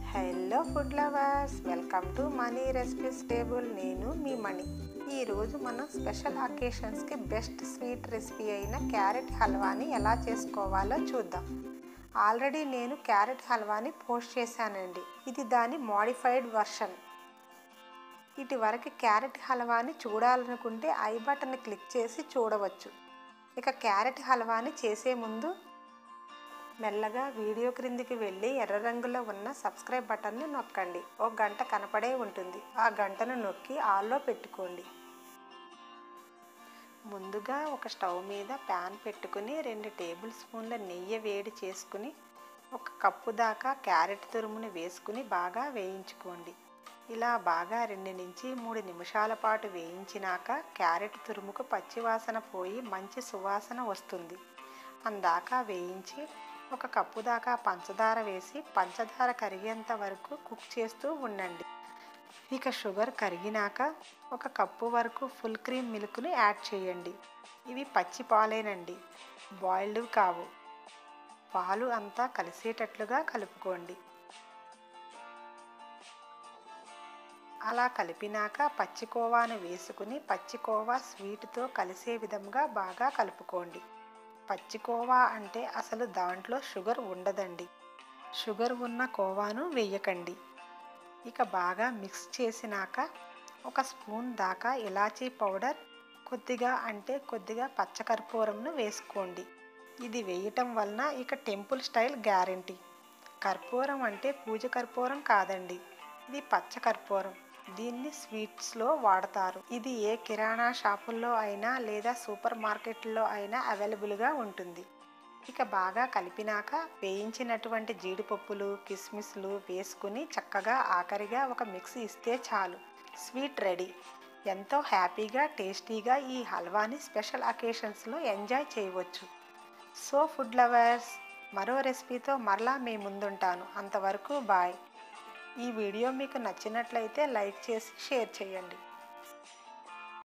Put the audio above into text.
hello food lovers welcome to Mani recipes table నేను మీ మణి ఈరోజు మనం స్పెషల్ అకేషన్స్కి బెస్ట్ స్వీట్ రెసిపీ అయిన క్యారెట్ హల్వాని ఎలా చేసుకోవాలో చూద్దాం ఆల్రెడీ నేను క్యారెట్ హల్వాని పోస్ట్ చేశానండి ఇది దాని మోడిఫైడ్ వర్షన్ ఇటువరకు క్యారెట్ హల్వాని చూడాలనుకుంటే ఐ బటన్ క్లిక్ చేసి చూడవచ్చు ఇక క్యారెట్ హల్వాని చేసే ముందు మెల్లగా వీడియో క్రిందికి వెళ్ళి ఎర్ర రంగులో ఉన్న సబ్స్క్రైబ్ బటన్ని నొక్కండి ఒక గంట కనపడే ఉంటుంది ఆ గంటను నొక్కి ఆల్లో పెట్టుకోండి ముందుగా ఒక స్టవ్ మీద ప్యాన్ పెట్టుకుని రెండు టేబుల్ స్పూన్ల నెయ్యి వేడి చేసుకుని ఒక కప్పు దాకా క్యారెట్ తురుముని వేసుకుని బాగా వేయించుకోండి ఇలా బాగా రెండు నుంచి మూడు నిమిషాల పాటు వేయించినాక క్యారెట్ తురుముకు పచ్చివాసన పోయి మంచి సువాసన వస్తుంది అందాకా వేయించి ఒక కప్పు దాకా పంచదార వేసి పంచదార కరిగేంత వరకు కుక్ చేస్తూ ఉండండి ఇక షుగర్ కరిగినాక ఒక కప్పు వరకు ఫుల్ క్రీమ్ మిల్క్ని యాడ్ చేయండి ఇవి పచ్చి పాలేనండి బాయిల్డ్ కావు పాలు అంతా కలిసేటట్లుగా కలుపుకోండి అలా కలిపినాక పచ్చికోవాను వేసుకుని పచ్చికోవా స్వీట్తో కలిసే విధంగా బాగా కలుపుకోండి పచ్చికోవా అంటే అసలు దాంట్లో షుగర్ ఉండదండి షుగర్ ఉన్న కోవాను వేయకండి ఇక బాగా మిక్స్ చేసినాక ఒక స్పూన్ దాకా ఇలాచీ పౌడర్ కొద్దిగా అంటే కొద్దిగా పచ్చకర్పూరంను వేసుకోండి ఇది వేయటం వలన ఇక టెంపుల్ స్టైల్ గ్యారంటీ కర్పూరం అంటే పూజ కర్పూరం కాదండి ఇది పచ్చ కర్పూరం దీన్ని స్వీట్స్లో వాడతారు ఇది ఏ కిరాణా షాపుల్లో అయినా లేదా సూపర్ మార్కెట్లో అయినా అవైలబుల్గా ఉంటుంది ఇక బాగా కలిపినాక వేయించినటువంటి జీడిపప్పులు కిస్మిస్లు వేసుకుని చక్కగా ఆఖరిగా ఒక మిక్స్ ఇస్తే చాలు స్వీట్ రెడీ ఎంతో హ్యాపీగా టేస్టీగా ఈ హల్వాని స్పెషల్ అకేషన్స్లో ఎంజాయ్ చేయవచ్చు సో ఫుడ్ లవర్స్ మరో రెసిపీతో మరలా మీ ముందుంటాను అంతవరకు బాయ్ ఈ వీడియో మీకు నచ్చినట్లయితే లైక్ చేసి షేర్ చేయండి